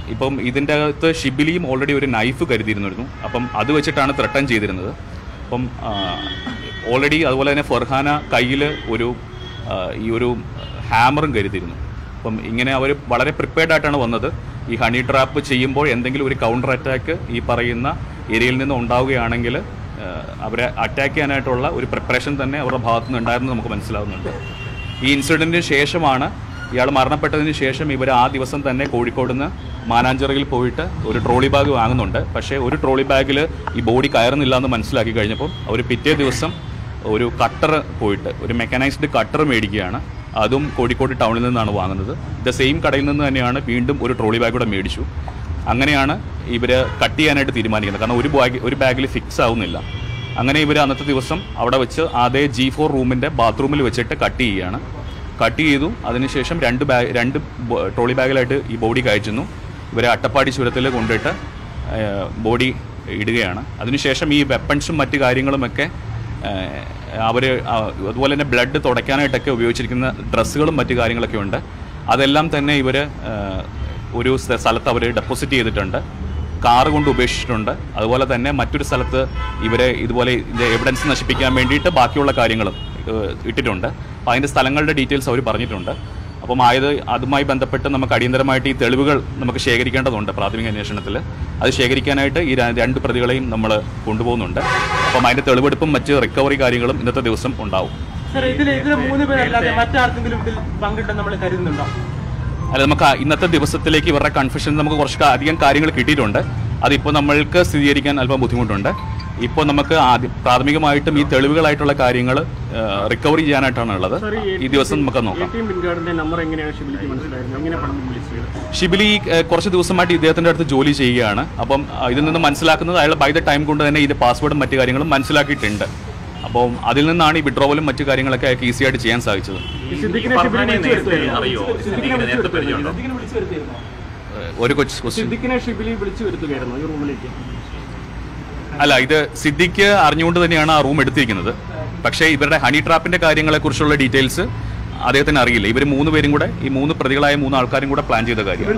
ഇപ്പം ഇതിൻ്റെ അകത്ത് ഷിബിലിയും ഓൾറെഡി ഒരു നൈഫ് കരുതിയിരുന്നിരുന്നു അപ്പം അത് വെച്ചിട്ടാണ് ത്രട്ടൻ ചെയ്തിരുന്നത് അപ്പം ഓൾറെഡി അതുപോലെ തന്നെ ഫർഹാന കയ്യിൽ ഒരു ആ, ഈ ഒരു ഹാമറും കരുതിയിരുന്നു അപ്പം ഇങ്ങനെ അവർ വളരെ പ്രിപ്പയർഡ് ആയിട്ടാണ് വന്നത് ഈ ഹണി ട്രാപ്പ് ചെയ്യുമ്പോൾ എന്തെങ്കിലും ഒരു കൗണ്ടർ അറ്റാക്ക് ഈ പറയുന്ന ഏരിയയിൽ നിന്ന് ഉണ്ടാവുകയാണെങ്കിൽ ആ, അവരെ അറ്റാക്ക് ചെയ്യാനായിട്ടുള്ള ഒരു പ്രിപ്പറേഷൻ തന്നെ അവരുടെ ഭാഗത്തു നിന്ന് ഉണ്ടായിരുന്നു നമുക്ക് മനസ്സിലാവുന്നുണ്ട് ഈ ഇൻസിഡൻറ്റിന് ശേഷമാണ് ഇയാൾ മരണപ്പെട്ടതിന് ശേഷം ഇവർ ആ ദിവസം തന്നെ കോഴിക്കോട് നിന്ന് മാനാഞ്ചിറയിൽ പോയിട്ട് ഒരു ട്രോളി ബാഗ് വാങ്ങുന്നുണ്ട് പക്ഷേ ഒരു ട്രോളി ബാഗിൽ ഈ ബോഡി കയറുന്നില്ല എന്ന് മനസ്സിലാക്കി കഴിഞ്ഞപ്പോൾ അവർ പിറ്റേ ദിവസം ഒരു കട്ടർ പോയിട്ട് ഒരു മെക്കാനൈസ്ഡ് കട്ടർ മേടിക്കുകയാണ് അതും കോഴിക്കോട് ടൗണിൽ നിന്നാണ് വാങ്ങുന്നത് ദ സെയിം കടയിൽ നിന്ന് തന്നെയാണ് വീണ്ടും ഒരു ട്രോളി ബാഗ് കൂടെ മേടിച്ചു അങ്ങനെയാണ് ഇവർ കട്ട് ചെയ്യാനായിട്ട് തീരുമാനിക്കുന്നത് കാരണം ഒരു ബാഗ് ഒരു ബാഗിൽ ഫിക്സ് ആവുന്നില്ല അങ്ങനെ ഇവർ അന്നത്തെ ദിവസം അവിടെ വെച്ച് അതേ ജി ഫോർ റൂമിൻ്റെ ബാത്റൂമിൽ വെച്ചിട്ട് കട്ട് ചെയ്യുകയാണ് കട്ട് ചെയ്തു അതിനുശേഷം രണ്ട് ബാഗ് രണ്ട് ബോ- ട്രോളി ബാഗിലായിട്ട് ഈ ബോഡി കയറ്റുന്നു ഇവരെ അട്ടപ്പാടി ചുരത്തിൽ കൊണ്ടിട്ട് ബോഡി ഇടുകയാണ് അതിനുശേഷം ഈ വെപ്പൺസും മറ്റു കാര്യങ്ങളുമൊക്കെ അവർ അതുപോലെ തന്നെ ബ്ലഡ് തുടയ്ക്കാനായിട്ടൊക്കെ ഉപയോഗിച്ചിരിക്കുന്ന ഡ്രസ്സുകളും മറ്റു കാര്യങ്ങളൊക്കെ ഉണ്ട് അതെല്ലാം തന്നെ ഇവർ ഒരു സ്ഥ- സ്ഥലത്ത് അവർ ഡെപ്പോസിറ്റ് ചെയ്തിട്ടുണ്ട് കാറ് കൊണ്ട് ഉപേക്ഷിച്ചിട്ടുണ്ട് അതുപോലെ തന്നെ മറ്റൊരു സ്ഥലത്ത് ഇവരെ ഇതുപോലെ ഇതിൻ്റെ എവിഡൻസ് നശിപ്പിക്കാൻ വേണ്ടിയിട്ട് ബാക്കിയുള്ള കാര്യങ്ങളും ഏഹ്, ഇട്ടിട്ടുണ്ട് അപ്പോൾ അതിൻ്റെ സ്ഥലങ്ങളുടെ ഡീറ്റെയിൽസ് അവർ പറഞ്ഞിട്ടുണ്ട് അപ്പം ആയത് അതുമായി ബന്ധപ്പെട്ട് നമുക്ക് അടിയന്തരമായിട്ട് ഈ തെളിവുകൾ നമുക്ക് ശേഖരിക്കേണ്ടതുണ്ട് പ്രാഥമിക അന്വേഷണത്തിൽ അത് ശേഖരിക്കാനായിട്ട് ഈ ര- രണ്ട് പ്രതികളെയും നമ്മൾ കൊണ്ടുപോകുന്നുണ്ട് അപ്പം അതിൻ്റെ തെളിവെടുപ്പും മറ്റ് റിക്കവറി കാര്യങ്ങളും ഇന്നത്തെ ദിവസം ഉണ്ടാവും സാർ ഇതിൽ ഇതിൽ മൂന്ന് പേരല്ലാതെ മറ്റാർക്കെങ്കിലും ഇതിൽ പങ്കിട്ടെന്ന് നമ്മൾ കരുതുന്നുണ്ടോ അല്ല നമുക്ക് ആ ഇന്നത്തെ ദിവസത്തിലേക്ക് ഇവരുടെ കൺഫ്യൂഷൻ നമുക്ക് കുറച്ച് കാ- അധികം കാര്യങ്ങൾ കിട്ടിയിട്ടുണ്ട് അതിപ്പോൾ നമ്മൾക്ക് സ്ഥിരീകരിക്കാൻ അല്പം ബുദ്ധിമുട്ടുണ്ട് ഇപ്പോൾ നമുക്ക് ആദ്യം പ്രാഥമികമായിട്ടും ഈ തെളിവുകളായിട്ടുള്ള കാര്യങ്ങൾ റിക്കവറി ചെയ്യാനായിട്ടാണ് ഉള്ളത് ഈ ദിവസം നമുക്ക് നോക്കാം എ ടി എം പിൻകാർഡിന്റെ നമ്പർ എങ്ങനെയാണ് ഷിബിലിക്ക് മനസ്സിലായിരുന്നത് എങ്ങനെ പണം വിളിച്ചത് ഷിബിലി ഏഹ്, കുറച്ച് ദിവസമായിട്ട് ഇദ്ദേഹത്തിൻ്റെ അടുത്ത് ജോലി ചെയ്യുകയാണ് അപ്പം ആ, ഇതിൽ നിന്ന് മനസ്സിലാക്കുന്നത് അയാൾ ബൈ ദ ടൈം കൊണ്ട് തന്നെ ഇതിൻ്റെ പാസ്വേഡും മറ്റു കാര്യങ്ങളും മനസ്സിലാക്കിയിട്ടുണ്ട് അപ്പം അതിൽ നിന്നാണ് ഈ വിഡ്രോവലും മറ്റു കാര്യങ്ങളൊക്കെ അയാൾക്ക് ഈസി ആയിട്ട് ചെയ്യാൻ സാധിച്ചത് ഈ സിദ്ദിഖിനെ ഷിബിലി വിളിച്ചു വരുത്തുകയായിരുന്നു സിദ്ദിഖിനെ വിളിച്ചു വരുത്തുകയായിരുന്നു സിദ്ദിഖിനെ വിളിച്ചു വരുത്തിയിരുന്നു ഏഹ്, ഒരു കൊച്ചു ക്വസ്റ്റ്യൻ സിദ്ദിഖിനെ ഷിബിലി വിളിച്ചു വരുത്തുകയായിരുന്നു ഈ റൂമിലേക്ക് അല്ല ഇത് സിദ്ദിഖ് അറിഞ്ഞുകൊണ്ട് തന്നെയാണ് ആ റൂം എടുത്തിരിക്കുന്നത് പക്ഷേ ഇവരുടെ ഹണി ട്രാപ്പിന്റെ കാര്യങ്ങളെക്കുറിച്ചുള്ള ഡീറ്റെയിൽസ് അദ്ദേഹത്തിന് അറിയില്ല ഇവർ മൂന്ന് പേരും കൂടെ ഈ മൂന്ന് പ്രതികളായ മൂന്ന് ആൾക്കാരും കൂടെ പ്ലാൻ ചെയ്ത കാര്യം